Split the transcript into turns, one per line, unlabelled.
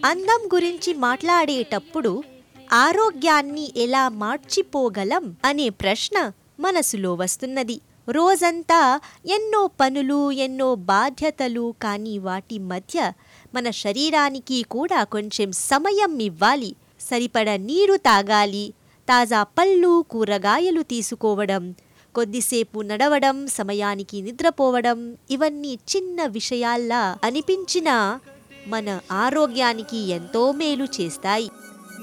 అందం గురించి మాట్లాడేటప్పుడు ఆరోగ్యాన్ని ఎలా మార్చిపోగలం అనే ప్రశ్న మనసులో వస్తున్నది రోజంతా ఎన్నో పనులు ఎన్నో బాధ్యతలు కానీ వాటి మధ్య మన శరీరానికి కూడా కొంచెం సమయం ఇవ్వాలి సరిపడ నీరు తాగాలి తాజా పళ్ళు కూరగాయలు తీసుకోవడం కొద్దిసేపు నడవడం సమయానికి నిద్రపోవడం ఇవన్నీ చిన్న విషయాల్లా అనిపించినా మన ఆరోగ్యానికి ఎంతో మేలు చేస్తాయి